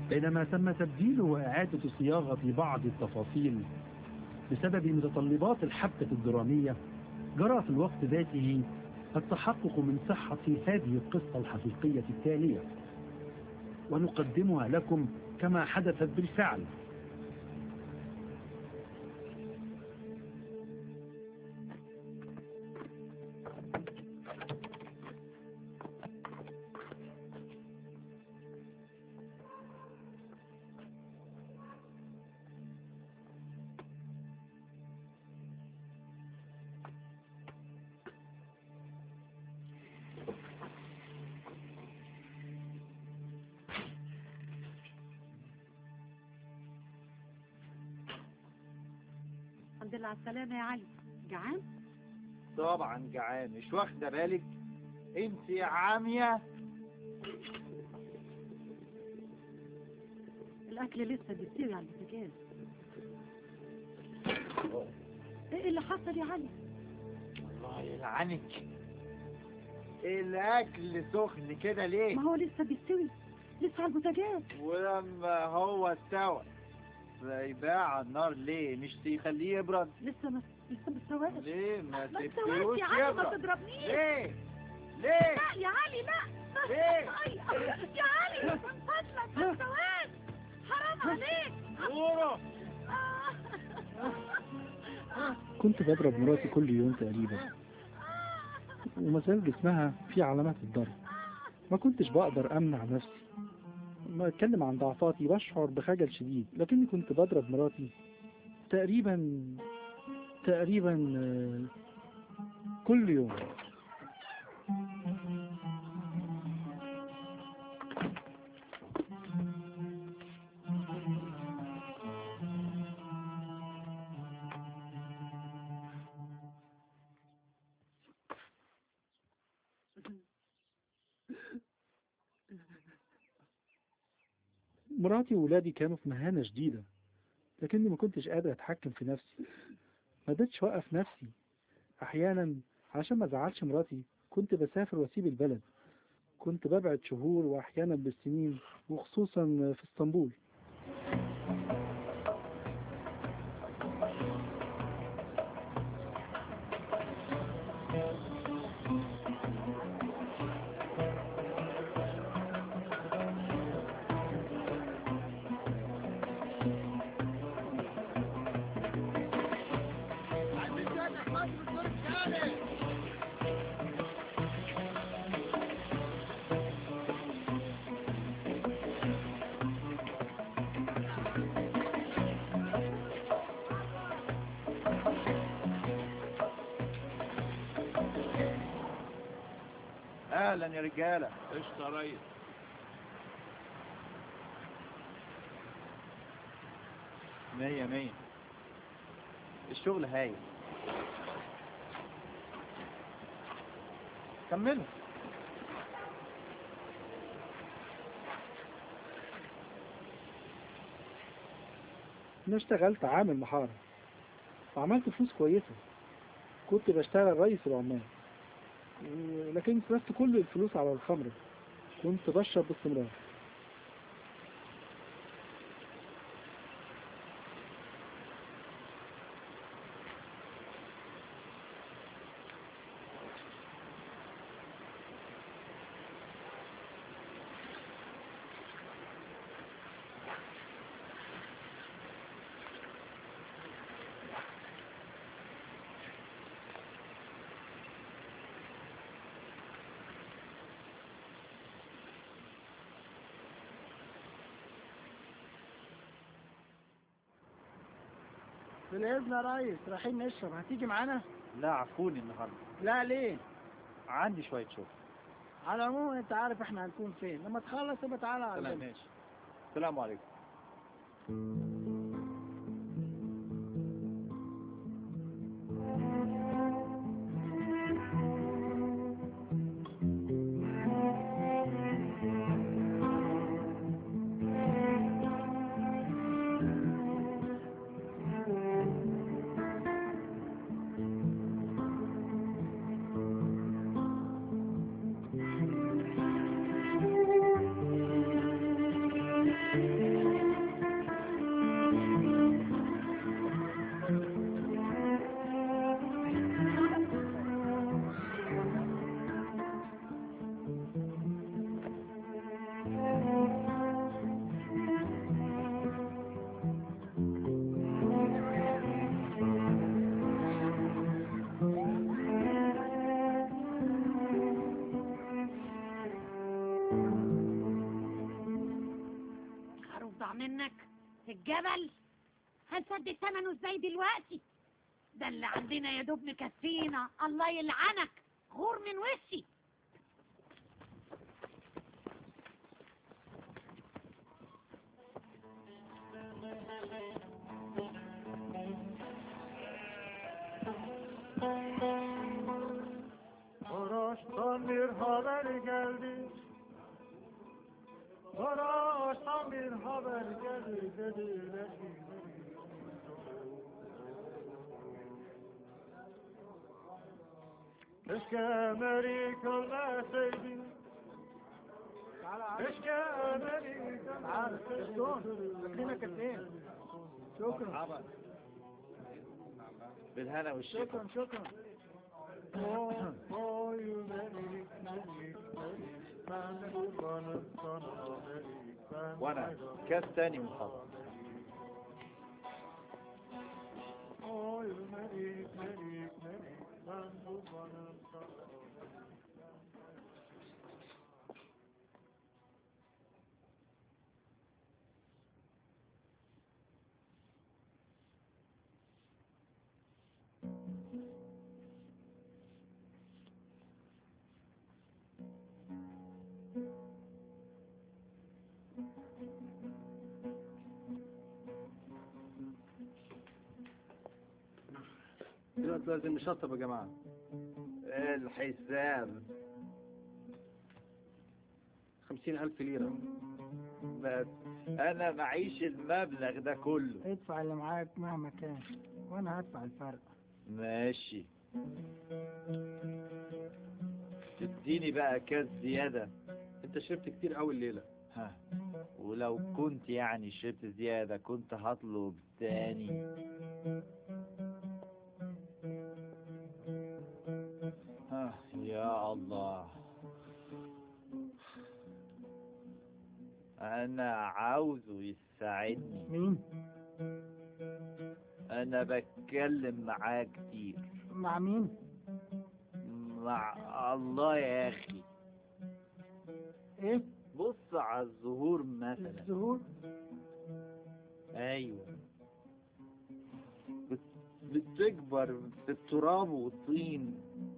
بينما تم تبديل وإعادة صياغة بعض التفاصيل بسبب متطلبات الحبكة الدرامية جرى في الوقت ذاته التحقق من صحة هذه القصة الحقيقية التالية ونقدمها لكم كما حدثت بالفعل الحمد لله على السلامة يا علي جعان؟ طبعا جعان مش واخده بالك انت يا عاميه الأكل لسه بيستوي على البوتاجاز ايه اللي حصل يا علي؟ الله يلعنك الاكل سخن كده ليه ما هو لسه بيستوي لسه على البوتاجاز ولما هو استوى سايباه على النار ليه مش تخليه يبرد لسه ما لسه ما استواش ليه ما ما تسيبوش استواش يا علي ما يبرد تضربنيش ليه ليه لا يا علي لا ليه أي، يا علي من فضلك ما استواش حرام عليك نورو كنت بضرب مراتي كل يوم تقريبا وما زال جسمها فيه علامات الضرب ما كنتش بقدر أمنع نفسي ما أتكلم عن ضعفاتي بشعر بخجل شديد لكني كنت بضرب مراتي تقريبا تقريبا آه، كل يوم مراتي وولادي كانوا في مهانة شديدة لكني ما كنتش قادر أتحكم في نفسي ما قدرتش أوقف نفسي أحيانا عشان ما أزعلش مراتي كنت بسافر وأسيب البلد كنت ببعد شهور وأحيانا بالسنين وخصوصا في اسطنبول اهلا يا رجاله قشطة يا ريس مية مية الشغل هايل كملوا أنا اشتغلت عامل محارة وعملت فلوس كويسة كنت بشتغل رئيس العمال و- لكن صرفت كل الفلوس على الخمر كنت بشرب باستمرار بالإذن يا ريس رايحين نشرب هتيجي معانا؟ لا عفوني النهارده لا ليه؟ عندي شوية شغل على العموم انت عارف احنا هنكون فين لما تخلص يبقى تعالى على تمام الجنب. ماشي السلام عليكم Thank you. هيضع منك في الجبل هنسدد ثمنه ازاي دلوقتي ده اللي عندنا يا دوب مكفينا الله يلعنك غور من وشي Maraş'tan bir haber geldi. Maraş'tan bir haber geldi dediler ki. Keşke Amerika ölmeseydi. Keşke Amerika ölmeseydi. فاكرينك قد ايه شكرا بالهنا والشفا شكرا شكرا Oy Melik, Melik, Melik, ben kurbanım sana Melik, ben وانا كاس تاني من فضلك Oy Melik, Melik, Melik, ben kurbanım sana دلوقتي لازم نشطب يا جماعة الحساب خمسين ألف ليرة بس انا معيش المبلغ ده كله ادفع اللي معاك مهما كان وانا هدفع الفرق ماشي تديني بقى كاس زيادة انت شربت كتير قوي الليلة ها ولو كنت يعني شربت زيادة كنت هطلب تاني ها يا الله انا عاوزه يساعدني مين انا بتكلم معاه كتير مع مين مع الله يا اخي ايه بص على الزهور مثلا الزهور ايوه بت- بتكبر في التراب والطين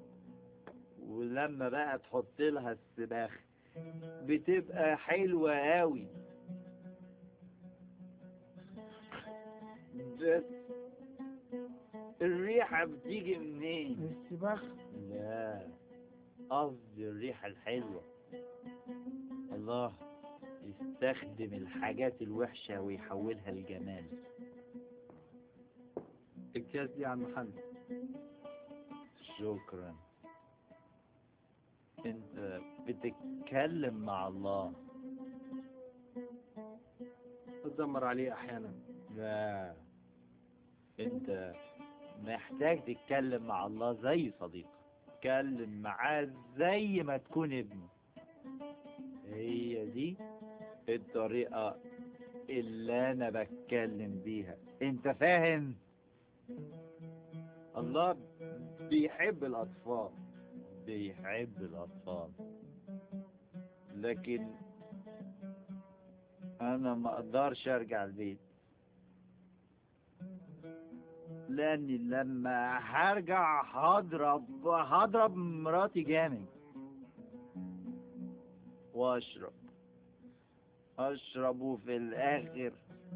ولما بقى تحط لها السباخ بتبقى حلوة قوي بس الريحة بتيجي منين السباخ لا قصدي الريحة الحلوة الله يستخدم الحاجات الوحشة ويحولها لجمال الكاس دي يا عم محمد شكرا انت بتتكلم مع الله بتزمر عليه أحيانا لا انت محتاج تتكلم مع الله زي صديق تتكلم معاه زي ما تكون ابنه هي دي الطريقة اللي انا بتكلم بيها انت فاهم الله بيحب الاطفال بيحب الاطفال لكن انا ما اقدرش ارجع البيت لاني لما هرجع هضرب هضرب مراتي جامد واشرب اشرب وفي الاخر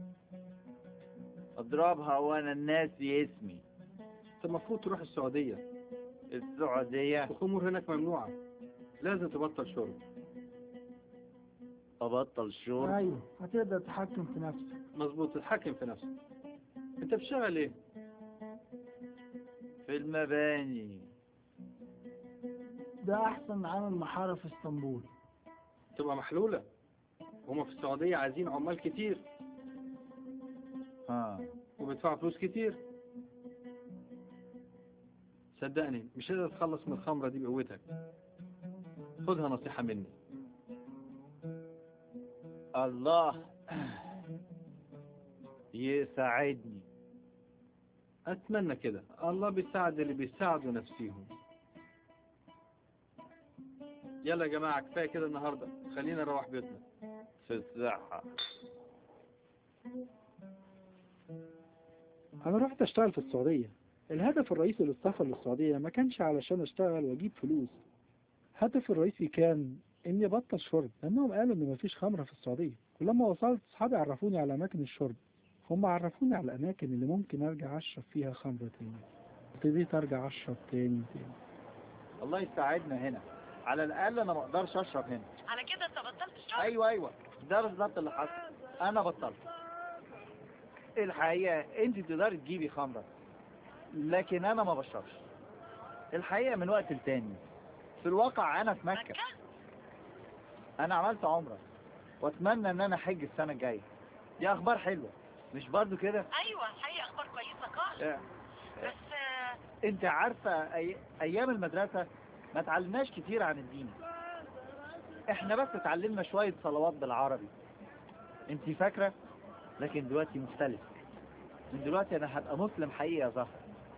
اضربها وانا ناسي اسمي انت المفروض تروح السعودية السعودية الخمور هناك ممنوعة لازم تبطل شرب ابطل شرب ايوه هتقدر تتحكم في نفسك مظبوط تتحكم في نفسك انت بتشتغل ايه في المباني ده احسن عامل محارة في اسطنبول تبقى محلولة هما في السعودية عايزين عمال كتير ها وبيدفعوا فلوس كتير صدقني مش قادر تخلص من الخمرة دي بقوتك خدها نصيحة مني الله يساعدني أتمنى كده الله بيساعد اللي بيساعدوا نفسيهم يلا يا جماعة كفاية كده النهاردة خلينا نروح بيتنا في الصحة أنا رحت أشتغل في السعودية الهدف الرئيسي للسفر للسعودية ما كانش علشان أشتغل وأجيب فلوس هدفي الرئيسي كان إني أبطل شرب لأنهم قالوا إن مفيش خمرة في السعودية ولما وصلت أصحابي عرفوني على أماكن الشرب هم عرفوني على الأماكن اللي ممكن أرجع أشرب فيها خمرة تاني ابتديت أرجع أشرب تاني تاني الله يساعدنا هنا على الاقل انا ما اقدرش اشرب هنا على كده انت بطلت الشرب ايوه ايوه ده بالظبط اللي حصل انا بطلت الحقيقه انت تقدري تجيبي خمره لكن انا ما بشربش الحقيقه من وقت لتاني في الواقع انا في مكه انا عملت عمره واتمنى ان انا احج السنه الجايه دي اخبار حلوه مش برضو كده ايوه الحقيقه اخبار كويسه خالص آه، بس آه، انت عارفه أي... ايام المدرسه ما اتعلمناش كتير عن الدين احنا بس اتعلمنا شويه صلوات بالعربي انت فاكره لكن دلوقتي مختلف من دلوقتي انا هبقى مسلم حقيقي يا زهرة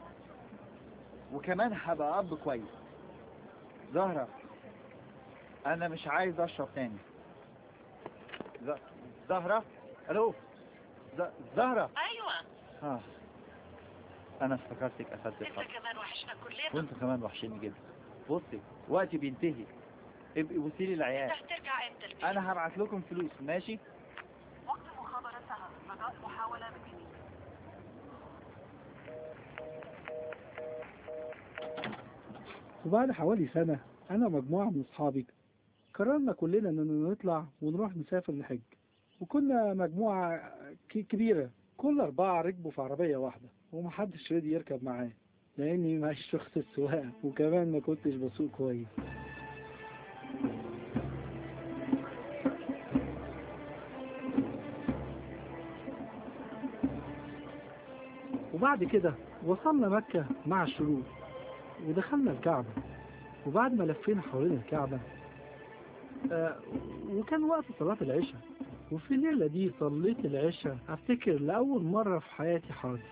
وكمان هبقى اب كويس زهرة انا مش عايز اشرب تاني ز... زهرة الو ز... زهرة ايوه اه انا افتكرتك قفلت انت الخط كمان وحشنا كلنا وانت كمان وحشني جدا بصي وقتي بينتهي ابقي بوسيلي العيال انت هترجع امتى البيت؟ انا هبعت لكم فلوس ماشي وقت المخابرة انتهى رجاء محاولة بجنيه وبعد حوالي سنة أنا ومجموعة من أصحابي قررنا كلنا إننا نطلع ونروح نسافر نحج وكنا مجموعة ك- كبيرة كل أربعة ركبوا في عربية واحدة ومحدش رضي يركب معاه لأني معيش رخصة سواقة وكمان ما كنتش بسوق كويس وبعد كده وصلنا مكة مع الشروق ودخلنا الكعبة وبعد ما لفينا حوالين الكعبة آه وكان وقت صلاة العشاء وفي الليلة دي صليت العشاء أفتكر لأول مرة في حياتي حاضر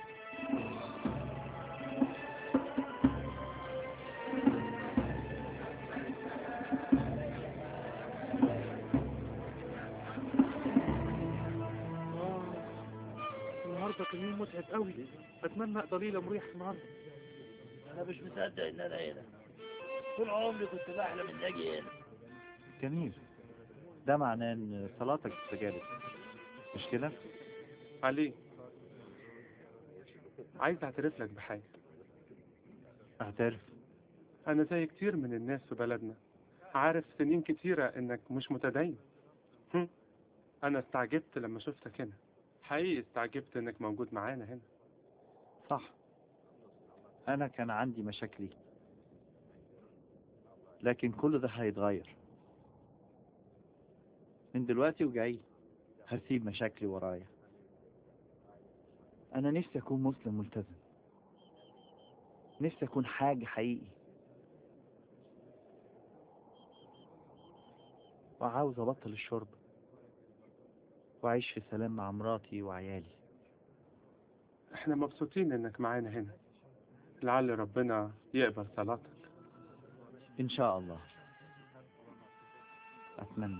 النهارده كان يوم متعب قوي اتمنى اقدر ليله مريح النهارده انا مش مصدق ان انا هنا طول عمري كنت بحلم اني اجي هنا جميل ده معناه ان صلاتك استجابت مش كده علي عايز اعترف لك بحاجة اعترف انا زي كتير من الناس في بلدنا عارف سنين كتيرة انك مش متدين هم. انا استعجبت لما شفتك هنا حقيقي استعجبت انك موجود معانا هنا صح انا كان عندي مشاكلي لكن كل ده هيتغير من دلوقتي وجاي هسيب مشاكلي ورايا انا نفسي اكون مسلم ملتزم نفسي اكون حاجة حقيقي وعاوز ابطل الشرب واعيش في سلام مع مراتي وعيالي احنا مبسوطين انك معانا هنا لعل ربنا يقبل صلاتك ان شاء الله اتمنى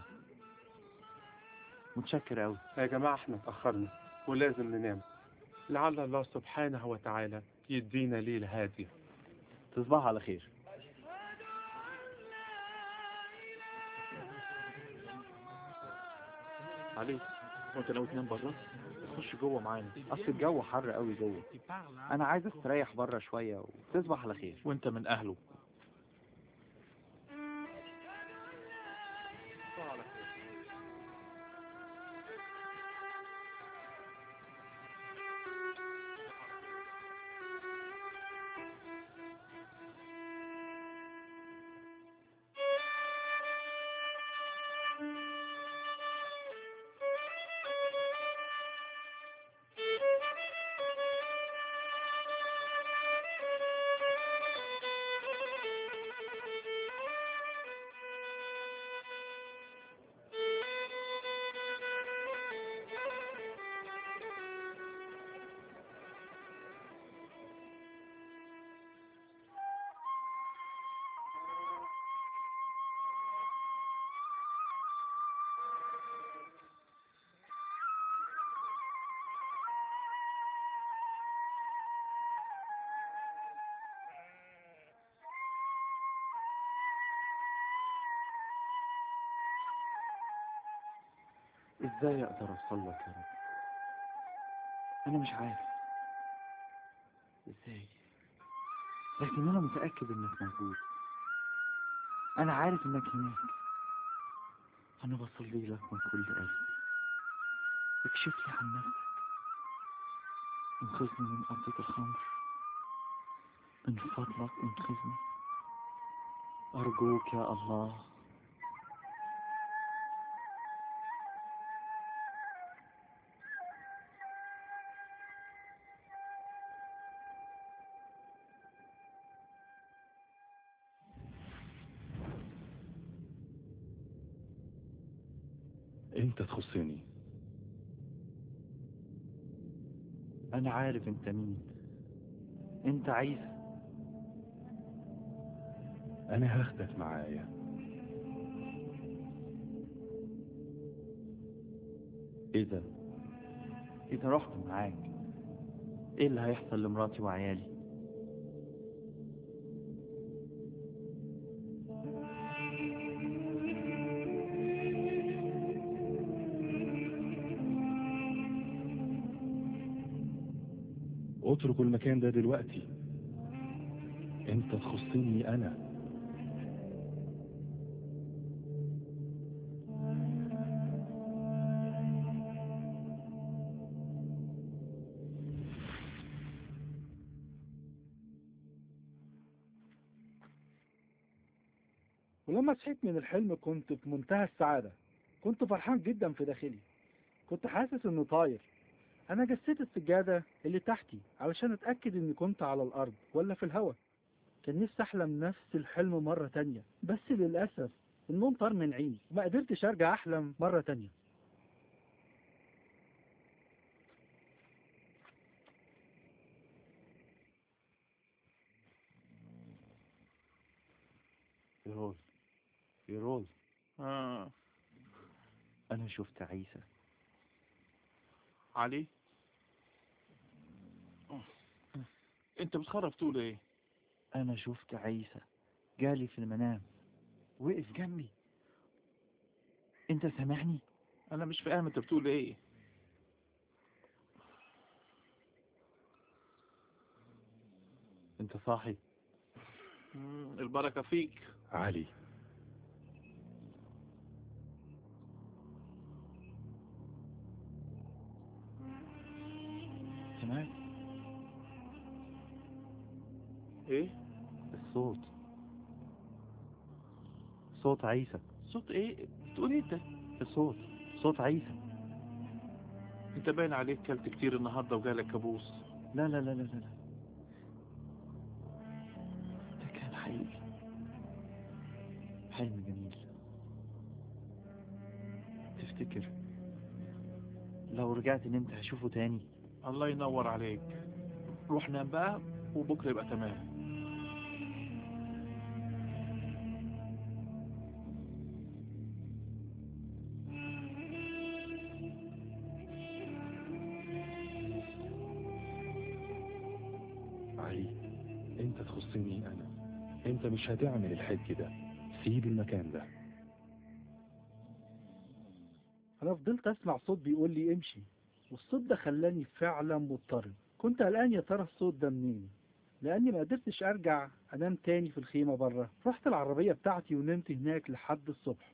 متشكر اوي يا جماعة احنا اتأخرنا ولازم ننام لعل الله سبحانه وتعالى يدينا ليلة هادية تصبح على خير علي وانت ناوي تنام بره خش جوه معانا اصل الجو حر قوي جوه انا عايز استريح بره شويه وتصبح على خير وانت من اهله ازاي اقدر اوصل لك يا رب انا مش عارف ازاي لكن انا متاكد انك موجود انا عارف انك هناك انا بصلي لك من كل قلبي اكشف لي عن نفسك انقذني من قبضة الخمر من فضلك انقذني أرجوك يا الله انت تخصني أنا عارف أنت مين أنت عيسى انا هاخدك معايا إذا إذا رحت معاك إيه اللي هيحصل لمراتي وعيالي اتركوا المكان ده دلوقتي انت تخصني انا ولما صحيت من الحلم كنت في منتهى السعادة كنت فرحان جدا في داخلي كنت حاسس اني طاير انا جسيت السجادة اللي تحتي علشان اتأكد اني كنت على الارض ولا في الهواء كان نفسي احلم نفس الحلم مرة تانية بس للأسف النوم طار من عيني وما قدرتش ارجع احلم مرة تانية يرول يرول آه. أنا شفت عيسى علي انت بتخرف تقول ايه أنا شفت عيسى جالي في المنام وقف جنبي أنت سامعني انا مش فاهم انت بتقول ايه أنت صاحي مم، البركة فيك علي سمعت ايه الصوت صوت عيسى صوت ايه بتقول ايه انت الصوت صوت عيسى انت باين عليك كلت كتير النهارده وجالك كابوس لا لا لا لا لا لا. ده كان حقيقي حلم جميل تفتكر لو رجعت نمت هشوفه تاني الله ينور عليك روح نام بقى وبكره يبقى تمام علي انت تخصني انا انت مش هتعمل الحج ده سيب المكان ده انا فضلت اسمع صوت بيقول لي امشي والصوت ده خلاني فعلا مضطرب كنت قلقان يا ترى الصوت ده منين لاني ما قدرتش ارجع انام تاني في الخيمه بره رحت العربيه بتاعتي ونمت هناك لحد الصبح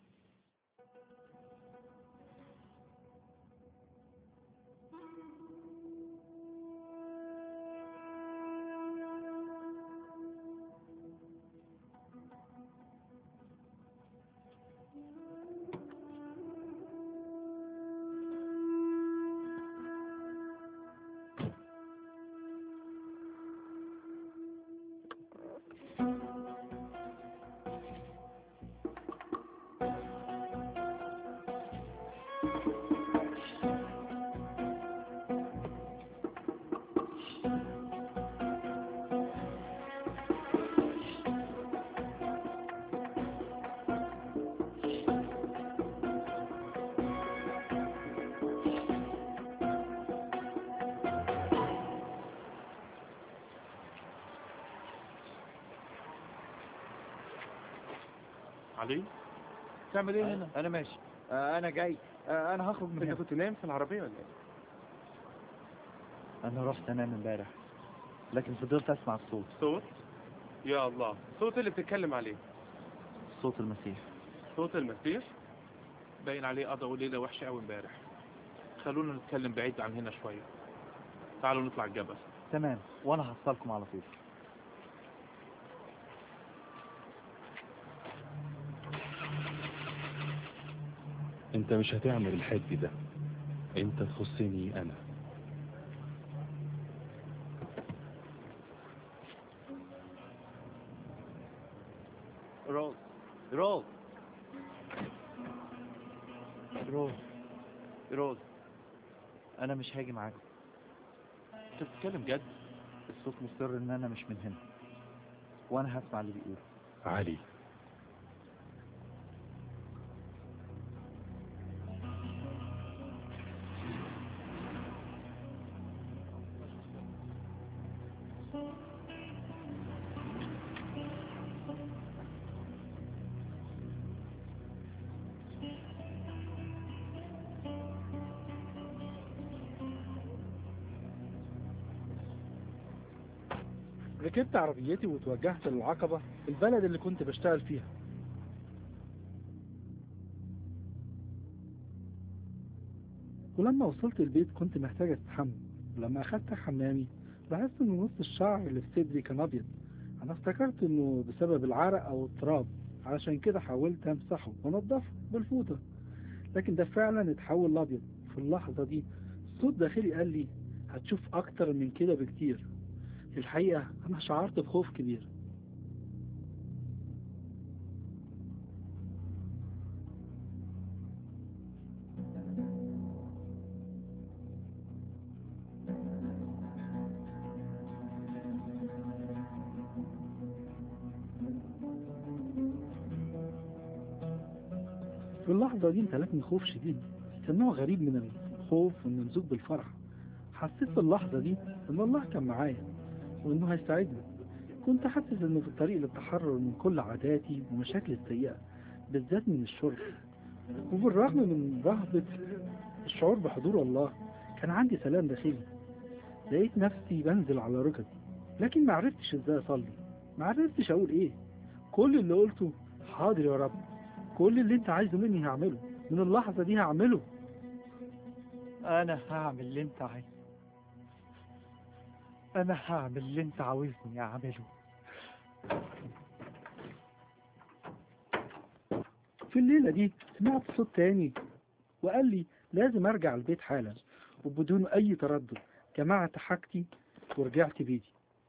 علي تعمل ايه هنا انا ماشي آه، انا جاي آه، انا هخرج من انت هنا كنت نايم في العربية ولا ايه؟ انا رحت انام امبارح لكن فضلت اسمع الصوت صوت يا الله صوت اللي بتتكلم عليه صوت المسيح صوت المسيح باين عليه قضوا ليلة وحشة قوي امبارح خلونا نتكلم بعيد عن هنا شوية تعالوا نطلع الجبل تمام وانا هوصلكم على طول انت مش هتعمل الحج ده انت تخصني انا روز روز روز روز انا مش هاجي معاكم انت بتتكلم جد الصوت مصر ان انا مش من هنا وانا هسمع اللي بيقوله علي ركبت عربيتي وتوجهت للعقبة البلد اللي كنت بشتغل فيها ولما وصلت البيت كنت محتاج استحمى ولما اخدت حمامي لاحظت ان نص الشعر اللي في صدري كان ابيض انا افتكرت انه بسبب العرق او التراب علشان كده حاولت امسحه وانضفه بالفوطة لكن ده فعلا اتحول لابيض في اللحظة دي صوت داخلي قال لي هتشوف اكتر من كده بكتير في الحقيقة أنا شعرت بخوف كبير في اللحظة دي امتلكني خوف شديد كان نوع غريب من الخوف والممزوج بالفرح حسيت في اللحظة دي إن الله كان معايا وإنه هيساعدني كنت حاسس إنه في الطريق للتحرر من كل عاداتي ومشاكلي السيئة بالذات من الشرب وبالرغم من رهبة الشعور بحضور الله كان عندي سلام داخلي لقيت نفسي بنزل على ركبي لكن ما عرفتش ازاي اصلي ما عرفتش اقول ايه كل اللي قلته حاضر يا رب كل اللي انت عايزه مني هعمله من اللحظة دي هعمله انا هعمل اللي انت عايزه انا هعمل اللي انت عاوزني اعمله في الليلة دي سمعت صوت تاني وقال لي لازم ارجع البيت حالا وبدون اي تردد جمعت حاجتي ورجعت بيتي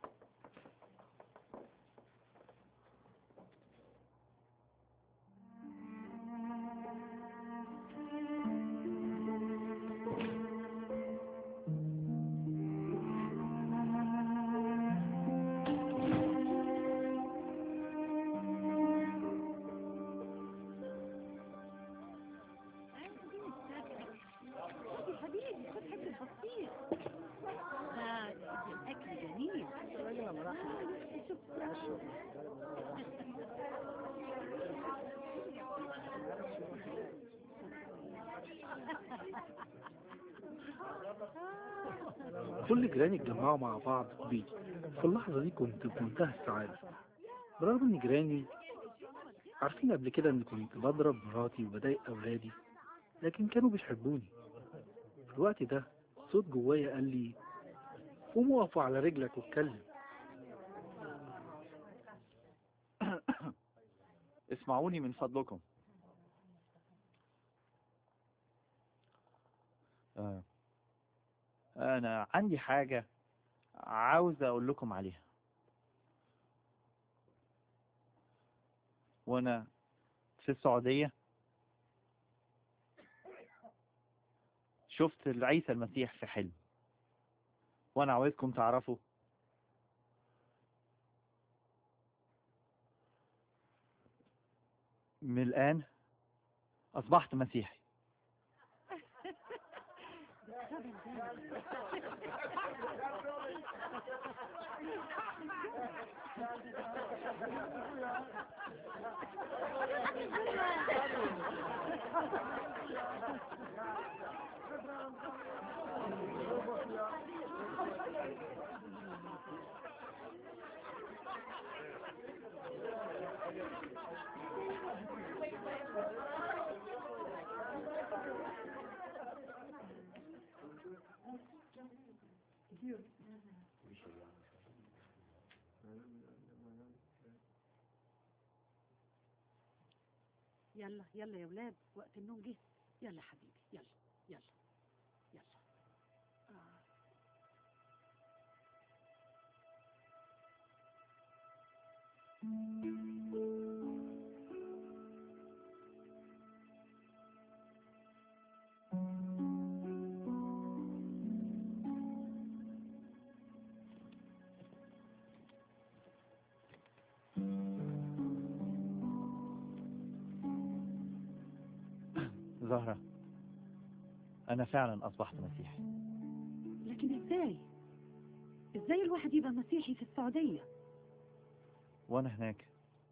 يا حبيبي خد حته بطيخ ده الاكل جميل كل جيراني اتجمعوا مع بعض في بيتي في اللحظة دي كنت في منتهى السعادة برغم ان جيراني عارفين قبل كده اني كنت بضرب مراتي وبضايق اولادي لكن كانوا بيحبوني في الوقت ده صوت جوايا قال لي قوم اقف على رجلك واتكلم اسمعوني من فضلكم آه. انا عندي حاجة عاوز اقول لكم عليها وانا في السعودية شفت عيسى المسيح في حلم وانا عاوزكم تعرفوا من الآن أصبحت مسيحي يلا يلا يا ولاد وقت النوم جه يلا حبيبي يلا يلا يلا آه. زهرة أنا فعلا أصبحت مسيحي لكن ازاي ازاي الواحد يبقى مسيحي في السعودية وأنا هناك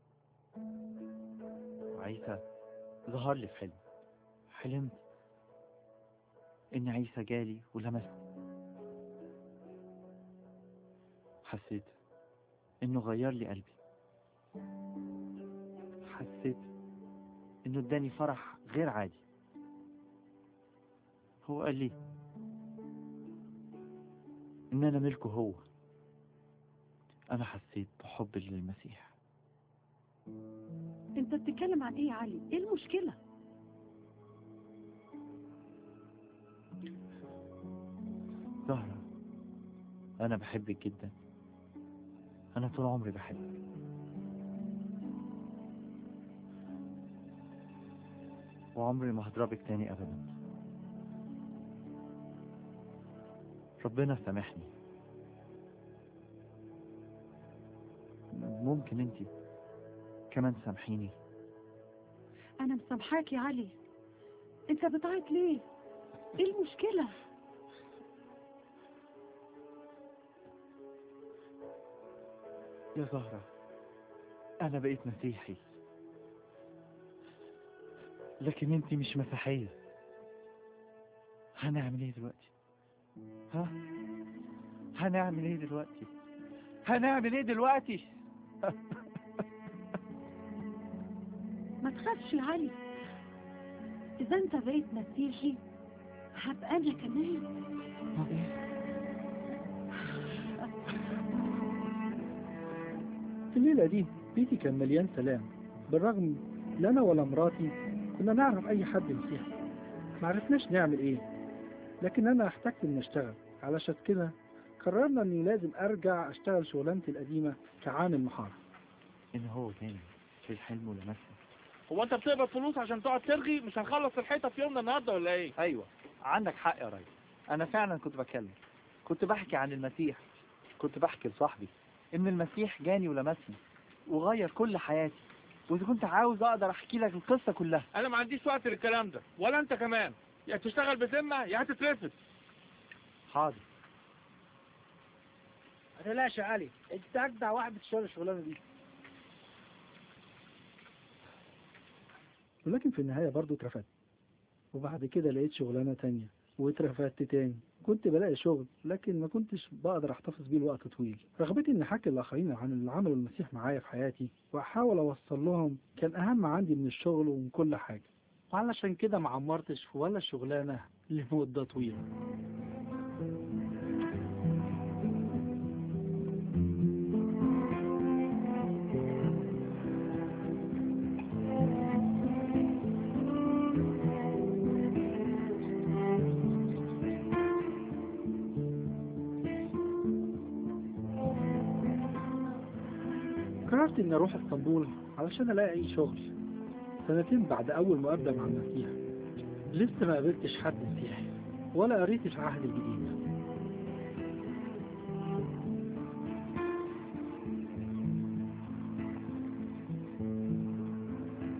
عيسى ظهر لي في حلم حلمت إن عيسى جالي ولمسني حسيت إنه غير لي قلبي حسيت إنه اداني فرح غير عادي هو قال لي إن أنا ملكه هو أنا حسيت بحب للمسيح انت بتتكلم عن ايه يا علي ايه المشكلة زهرة أنا بحبك جدا أنا طول عمري بحبك وعمري ما هضربك تاني أبدا ربنا سامحني ممكن انت كمان سامحيني انا مسامحاك يا علي انت بتعيط ليه ايه المشكلة يا زهرة أنا بقيت مسيحي لكن أنت مش مسيحية هنعمل إيه دلوقتي؟ ها؟ هنعمل إيه دلوقتي؟ هنعمل إيه دلوقتي؟ ما تخافش يا علي اذا انت بقيت مسيحي هبقى انا كمان في الليلة دي بيتي كان مليان سلام بالرغم لا أنا ولا مراتي كنا نعرف أي حد مسيحي ما عرفناش نعمل إيه لكن أنا احتجت إني أشتغل علشان كده قررنا إني لازم أرجع أشتغل شغلانتي القديمة كعامل محارة إن هو تاني في الحلم ولمسني هو انت بتقبض فلوس عشان تقعد ترغي مش هنخلص الحيطه في يومنا النهارده ولا ايه أيوة عندك حق يا ريس أنا فعلا كنت بتكلم كنت بحكي عن المسيح كنت بحكي لصاحبي إن المسيح جاني ولمسني وغير كل حياتي وإذا كنت عاوز أقدر أحكي لك القصة كلها انا ما عنديش وقت للكلام ده ولا انت كمان يا تشتغل بذمه يا هتترفد حاضر ما تقلقش يا علي أنت أجدع واحد بتشتغل الشغلانة دي ولكن في النهاية برضو اترفدت وبعد كده لقيت شغلانة تانية واترفدت تاني كنت بلاقي شغل لكن ما كنتش بقدر احتفظ بيه لوقت طويل رغبتي اني احكي للاخرين عن اللي عمله المسيح معايا في حياتي واحاول اوصل لهم كان اهم عندي من الشغل ومن كل حاجة وعلشان كده ما عمرتش في ولا شغلانة لمدة طويلة قررت اني اروح اسطنبول علشان الاقي اي شغل سنتين بعد اول مقابلة مع المسيح لسه ما قابلتش حد مسيحي ولا قريت العهد الجديد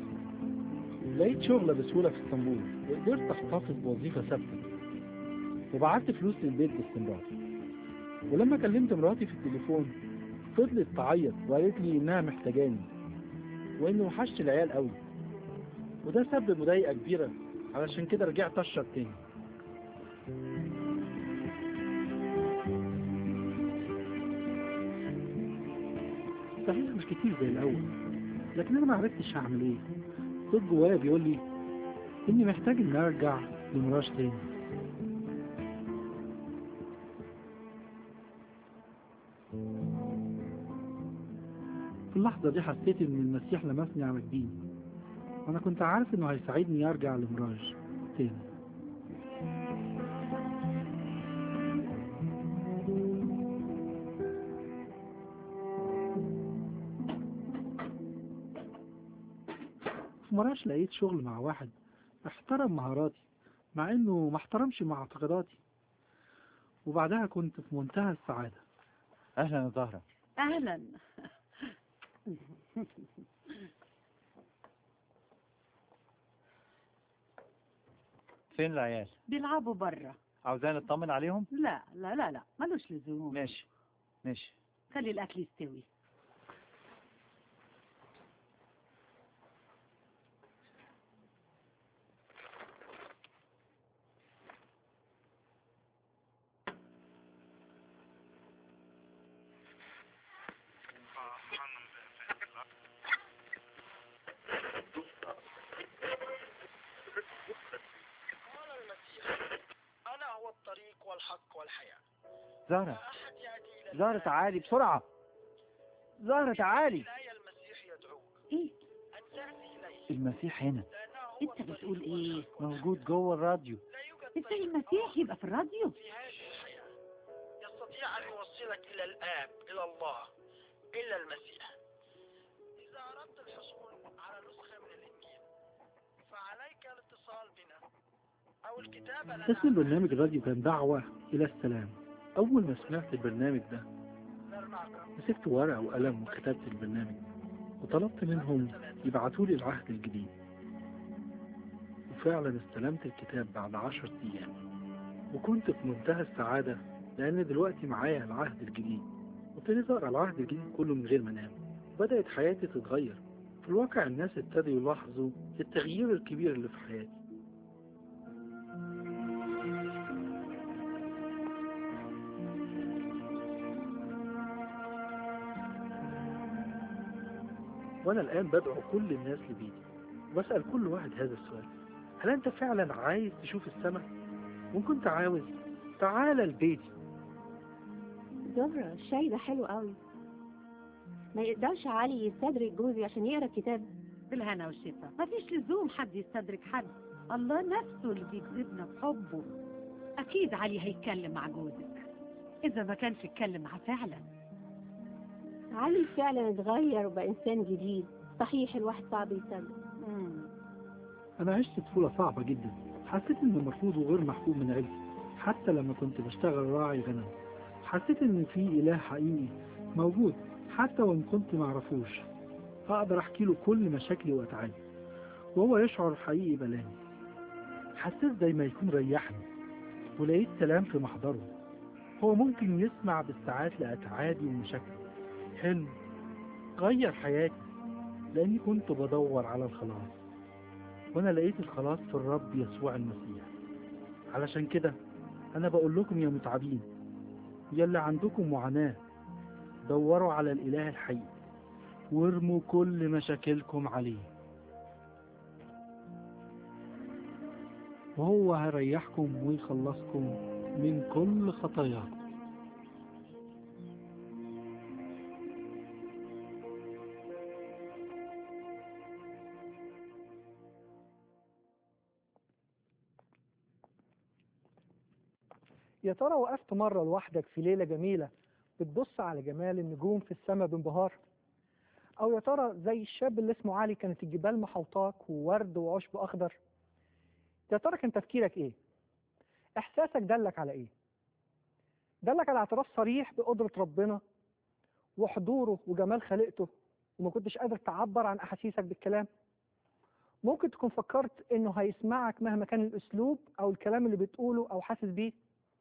لقيت شغلة بسهولة في اسطنبول وقدرت احتفظ بوظيفة ثابتة وبعت فلوس للبيت باستمرار ولما كلمت مراتي في التليفون فضلت تعيط وقالت لي انها محتاجاني وانه وحشت العيال قوي وده سبب مضايقه كبيره علشان كده رجعت اشرب تاني صحيح مش كتير زي الاول لكن انا ما عرفتش هعمل ايه صوت جوايا بيقول لي اني محتاج اني ارجع لمراش تاني في اللحظة دي حسيت ان المسيح لمسني على جبيني وانا كنت عارف انه هيساعدني ارجع لمراج تاني في مراش لقيت شغل مع واحد احترم مهاراتي مع انه ما احترمش مع اعتقاداتي وبعدها كنت في منتهى السعادة اهلا يا زهرة اهلا فين العيال بيلعبوا بره عاوزاني اطمن عليهم لا لا لا لا ملوش لزوم ماشي ماشي خلي الاكل يستوي أنا هو الطريق والحق والحياة زهرة أحد يأتي إلى زهرة تعالي بسرعة زهرة تعالي الآية المسيح يدعوك ايه أن تأتي إليه المسيح هنا لأنه هو انت بتقول ايه موجود جوه الراديو لا يوجد ازاي المسيح يبقى في الراديو في هذه الحياة يستطيع أن يوصلك إلى الآب إلى الله إلا المسيح إذا أردت الحصول على نسخة من الإنجيل فعليك الاتصال بنا أو الكتابة لنا اسم البرنامج الراديو كان دعوة إلى السلام أول ما سمعت البرنامج ده مسكت ورقة وقلم وكتبت البرنامج وطلبت منهم يبعتوا لي العهد الجديد وفعلا استلمت الكتاب بعد عشر أيام وكنت في منتهى السعادة لأن دلوقتي معايا العهد الجديد وابتديت أقرأ العهد الجديد كله من غير ما أنام بدأت حياتي تتغير في الواقع الناس ابتدوا يلاحظوا التغيير الكبير اللي في حياتي وأنا الآن بدعو كل الناس لبيتي وبسأل كل واحد هذا السؤال هل أنت فعلا عايز تشوف السماء؟ وإن كنت عاوز تعال لبيتي زهرة الشاي ده حلو قوي ما يقدرش علي يستدرك جوزي عشان يقرا الكتاب بالهنا والشفا مفيش لزوم حد يستدرك حد الله نفسه اللي بيجذبنا بحبه اكيد علي هيتكلم مع جوزك اذا ما كانش اتكلم معاه فعلا علي فعلا اتغير وبقى انسان جديد صحيح الواحد صعب يصدق مم. أنا عشت طفولة صعبة جدا حسيت إني مرفوض وغير محبوب من عيلتي حتى لما كنت بشتغل راعي غنم حسيت إن في إله حقيقي موجود حتى وإن كنت معرفوش أقدر أحكي له كل مشاكلي وأتعالي وهو يشعر حقيقي بلاني حسيت زي ما يكون ريحني ولقيت سلام في محضره هو ممكن يسمع بالساعات لأتعادي ومشاكلي حلم غير حياتي لأني كنت بدور على الخلاص وأنا لقيت الخلاص في الرب يسوع المسيح علشان كده أنا بقول لكم يا متعبين يا اللي عندكم معاناة دوروا على الإله الحي وارموا كل مشاكلكم عليه وهو هيريحكم ويخلصكم من كل خطاياكم يا ترى وقفت مرة لوحدك في ليلة جميلة بتبص على جمال النجوم في السماء بانبهار أو يا ترى زي الشاب اللي اسمه علي كانت الجبال محوطاك وورد وعشب أخضر يا ترى كان تفكيرك إيه؟ إحساسك دلك على إيه؟ دلك على اعتراف صريح بقدرة ربنا وحضوره وجمال خلقته وما كنتش قادر تعبر عن أحاسيسك بالكلام ممكن تكون فكرت إنه هيسمعك مهما كان الأسلوب أو الكلام اللي بتقوله أو حاسس بيه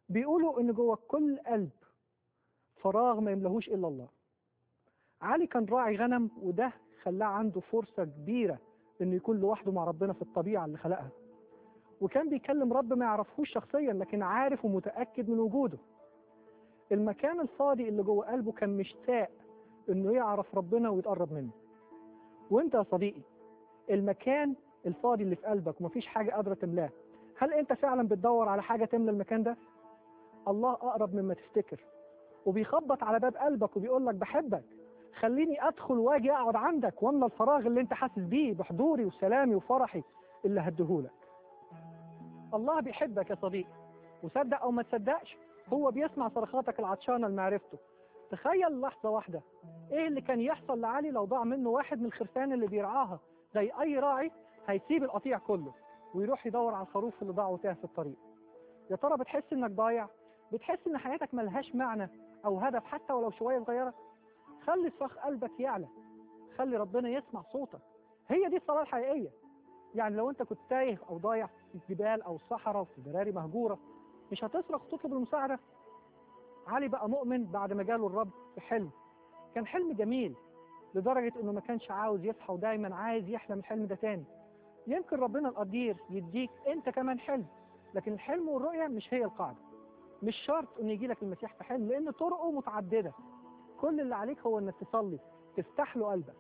بيقولوا ان جوه كل قلب فراغ ما يملهوش الا الله علي كان راعي غنم وده خلاه عنده فرصة كبيرة انه يكون لوحده مع ربنا في الطبيعة اللي خلقها وكان بيكلم رب ما يعرفهوش شخصيا لكن عارف ومتأكد من وجوده المكان الفاضي اللي جوه قلبه كان مشتاق انه يعرف ربنا ويتقرب منه وانت يا صديقي المكان الفاضي اللي في قلبك ومفيش حاجة قادرة تملاه هل انت فعلا بتدور على حاجة تملى المكان ده الله اقرب مما تفتكر وبيخبط على باب قلبك وبيقول لك بحبك خليني ادخل واجي اقعد عندك واملى الفراغ اللي انت حاسس بيه بحضوري وسلامي وفرحي اللي هديهولك الله بيحبك يا صديقي وصدق او ما تصدقش هو بيسمع صرخاتك العطشانه لمعرفته تخيل لحظه واحده ايه اللي كان يحصل لعلي لو ضاع منه واحد من الخرفان اللي بيرعاها زي اي راعي هيسيب القطيع كله ويروح يدور على الخروف اللي ضاع وتاه في الطريق يا ترى بتحس انك ضايع بتحس ان حياتك ملهاش معنى او هدف حتى ولو شويه صغيره خلي صراخ قلبك يعلى خلي ربنا يسمع صوتك هي دي الصلاه الحقيقيه يعني لو انت كنت تايه او ضايع في الجبال او الصحراء وفي براري مهجوره مش هتصرخ وتطلب المساعده علي بقى مؤمن بعد ما جاله الرب في حلم كان حلم جميل لدرجة انه ما كانش عاوز يصحى ودايما عايز يحلم الحلم ده تاني يمكن ربنا القدير يديك انت كمان حلم لكن الحلم والرؤية مش هي القاعدة مش شرط ان يجي لك المسيح في حلم لان طرقه متعددة كل اللي عليك هو انك تصلي تفتح له قلبك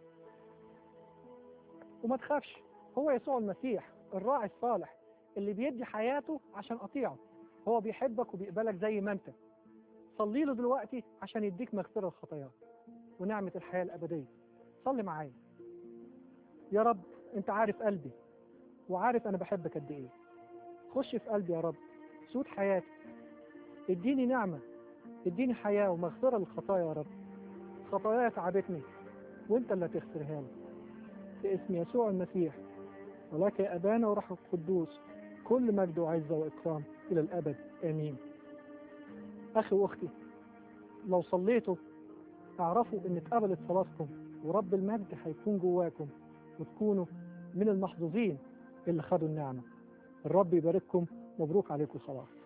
وما تخافش هو يسوع المسيح الراعي الصالح اللي بيدي حياته عشان قطيعه هو بيحبك وبيقبلك زي ما انت صلي له دلوقتي عشان يديك مغفرة الخطايا ونعمة الحياة الأبدية صلي معايا يا رب انت عارف قلبي وعارف انا بحبك قد ايه خش في قلبي يا رب سود حياتي اديني نعمة اديني حياة ومغفرة للخطايا يا رب خطاياي تعبتني وانت اللي هتغفرها لي في اسم يسوع المسيح ولك يا أبانا وروح القدوس كل مجد وعزة وإكرام إلى الأبد آمين أخي وأختي لو صليتوا اعرفوا إن اتقبلت صلاتكم ورب المجد هيكون جواكم وتكونوا من المحظوظين اللي خدوا النعمة الرب يبارككم مبروك عليكم الصلاة